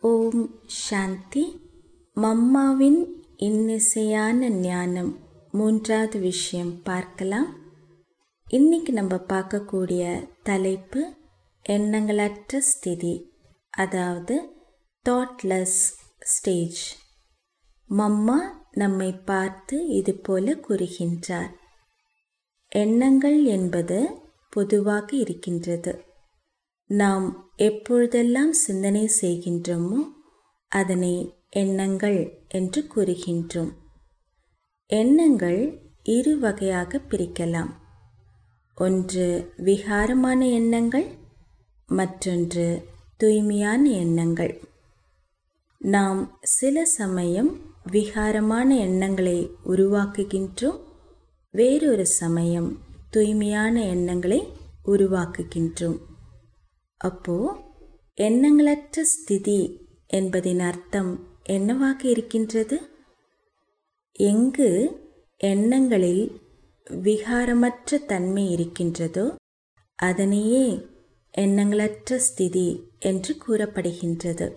ஓம் சாந்தி மம்மாவின் இன்னிசையான ஞானம் மூன்றாவது விஷயம் பார்க்கலாம் இன்னைக்கு நம்ம பார்க்கக்கூடிய தலைப்பு எண்ணங்களற்ற ஸ்திதி அதாவது தாட்லெஸ் ஸ்டேஜ் மம்மா நம்மை பார்த்து இது போல கூறுகின்றார் எண்ணங்கள் என்பது பொதுவாக இருக்கின்றது நாம் எப்பொழுதெல்லாம் சிந்தனை செய்கின்றோமோ அதனை எண்ணங்கள் என்று கூறுகின்றோம் எண்ணங்கள் இரு வகையாக பிரிக்கலாம் ஒன்று விகாரமான எண்ணங்கள் மற்றொன்று தூய்மையான எண்ணங்கள் நாம் சில சமயம் விகாரமான எண்ணங்களை உருவாக்குகின்றோம் வேறொரு சமயம் தூய்மையான எண்ணங்களை உருவாக்குகின்றோம் அப்போ எண்ணங்களற்ற ஸ்திதி என்பதின் அர்த்தம் என்னவாக இருக்கின்றது எங்கு எண்ணங்களில் விகாரமற்ற தன்மை இருக்கின்றதோ அதனையே எண்ணங்களற்ற ஸ்திதி என்று கூறப்படுகின்றது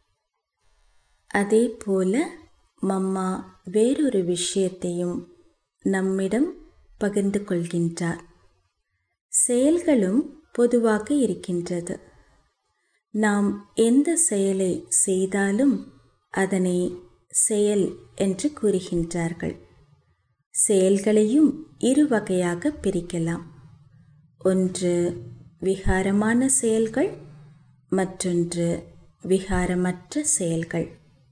அதே போல மம்மா வேறொரு விஷயத்தையும் நம்மிடம் பகிர்ந்து கொள்கின்றார் செயல்களும் பொதுவாக இருக்கின்றது நாம் எந்த செயலை செய்தாலும் அதனை செயல் என்று கூறுகின்றார்கள் செயல்களையும் இரு வகையாக பிரிக்கலாம் ஒன்று விகாரமான செயல்கள் மற்றொன்று விகாரமற்ற செயல்கள்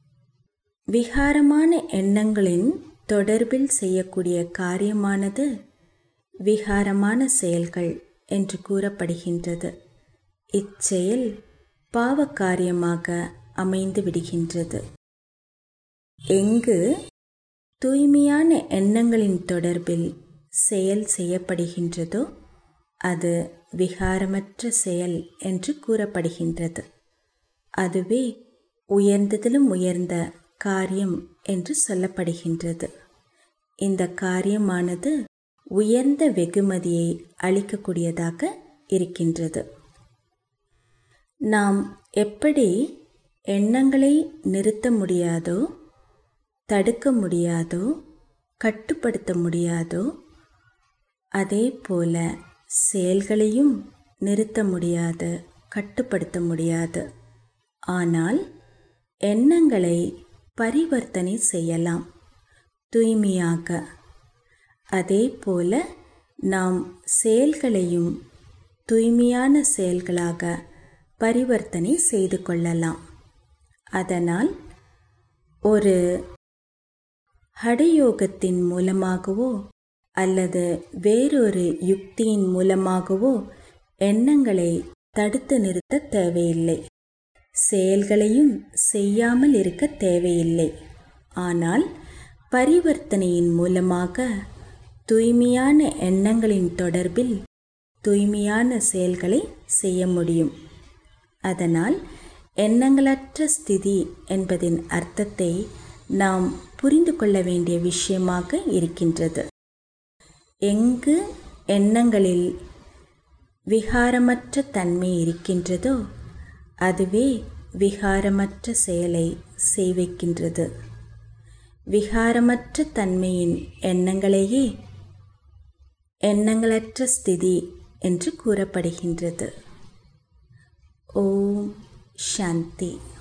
விகாரமான எண்ணங்களின் தொடர்பில் செய்யக்கூடிய காரியமானது விகாரமான செயல்கள் என்று கூறப்படுகின்றது இச்செயல் பாவக்காரியமாக அமைந்து விடுகின்றது எங்கு தூய்மையான எண்ணங்களின் தொடர்பில் செயல் செய்யப்படுகின்றதோ அது விகாரமற்ற செயல் என்று கூறப்படுகின்றது அதுவே உயர்ந்ததிலும் உயர்ந்த காரியம் என்று சொல்லப்படுகின்றது இந்த காரியமானது உயர்ந்த வெகுமதியை அளிக்கக்கூடியதாக இருக்கின்றது நாம் எப்படி எண்ணங்களை நிறுத்த முடியாதோ தடுக்க முடியாதோ கட்டுப்படுத்த முடியாதோ அதே போல செயல்களையும் நிறுத்த முடியாது கட்டுப்படுத்த முடியாது ஆனால் எண்ணங்களை பரிவர்த்தனை செய்யலாம் தூய்மையாக அதே போல நாம் செயல்களையும் தூய்மையான செயல்களாக பரிவர்த்தனை செய்து கொள்ளலாம் அதனால் ஒரு ஹடயோகத்தின் மூலமாகவோ அல்லது வேறொரு யுக்தியின் மூலமாகவோ எண்ணங்களை தடுத்து நிறுத்த தேவையில்லை செயல்களையும் செய்யாமல் இருக்க தேவையில்லை ஆனால் பரிவர்த்தனையின் மூலமாக தூய்மையான எண்ணங்களின் தொடர்பில் தூய்மையான செயல்களை செய்ய முடியும் அதனால் எண்ணங்களற்ற ஸ்திதி என்பதின் அர்த்தத்தை நாம் புரிந்து கொள்ள வேண்டிய விஷயமாக இருக்கின்றது எங்கு எண்ணங்களில் விகாரமற்ற தன்மை இருக்கின்றதோ அதுவே விகாரமற்ற செயலை செய்விக்கின்றது விகாரமற்ற தன்மையின் எண்ணங்களையே எண்ணங்களற்ற ஸ்திதி என்று கூறப்படுகின்றது ஓம் சாந்தி